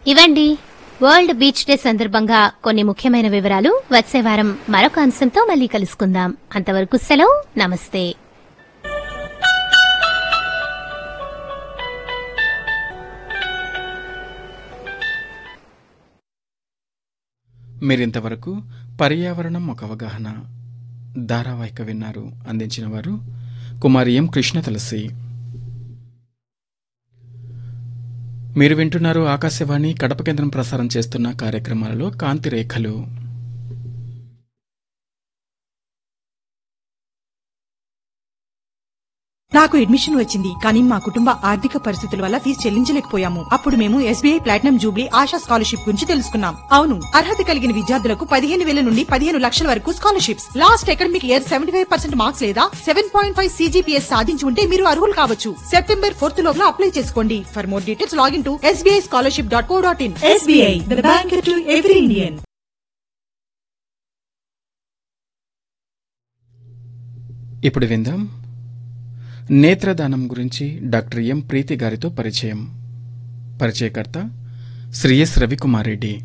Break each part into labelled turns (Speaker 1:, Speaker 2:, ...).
Speaker 1: ఇవండి world beach day సందర్భంగా కొన్ని ముఖ్యమైన వివరాలు వచ్చే వారం మరొక అంశంతో మళ్ళీ కలుసుకుందాం అంతవరకు సెలవు నమస్తే
Speaker 2: మీరింతవరకు పర్యావరణం ఒక అవగాహన ధారావాహిక విన్నారు అందించిన వారు కుమారి ఎం కృష్ణ తులసి మీరు వింటున్నారు ఆకాశవాణి కడప కేంద్రం ప్రసారం చేస్తున్న కార్యక్రమాలలో కాంతి రేఖలు
Speaker 3: నాకు అడ్మిషన్ వచ్చింది కానీ మా కుటుంబ ఆర్థిక పరిస్థితుల వల్ల ఫీజు చెల్లించలేకపోయాము అప్పుడు మేము SBI platinum jubilee Asha scholarship గురించి తెలుసుకున్నాం అవును అర్హత కలిగిన విద్యార్థులకు పదిహేను వేల నుండి పదిహేను లక్షల వరకు scholarships last academic year seventy five percent marks లేదా సెవెన్ పాయింట్ ఫైవ్ సీజీపీఎస్ సాధించి ఉంటే మీరు అర్హులు కావచ్చు సెప్టెంబర్ ఫోర్త్ లోపల అప్లై చేసుకోండి for more details login to SBI scholarship dot co dot in SBI bank to every Indian
Speaker 2: ఇప్పుడు విందాం నేత్రదానం గురించి డాక్టర్ ఎం ప్రీతి గారితో పరిచయం పరిచయకర్త శ్రీ ఎస్ రవికుమార్ రెడ్డి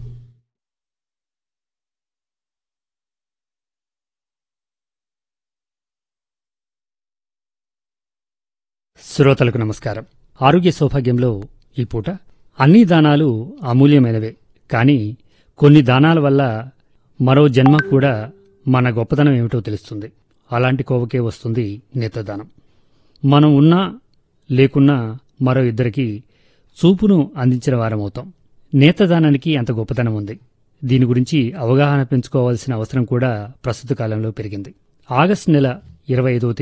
Speaker 4: శ్రోతలకు నమస్కారం ఆరోగ్య సౌభాగ్యంలో ఈ పూట అన్ని దానాలు అమూల్యమైనవే కానీ కొన్ని దానాల వల్ల మరో జన్మ కూడా మన గొప్పతనం ఏమిటో తెలుస్తుంది అలాంటి కోవకే వస్తుంది నేత్రదానం మనం ఉన్నా లేకున్నా మరో ఇద్దరికి చూపును అందించిన వారమవుతాం నేత్రదానానికి అంత గొప్పతనం ఉంది దీని గురించి అవగాహన పెంచుకోవాల్సిన అవసరం కూడా ప్రస్తుత కాలంలో పెరిగింది ఆగస్టు నెల ఇరవై ఐదవ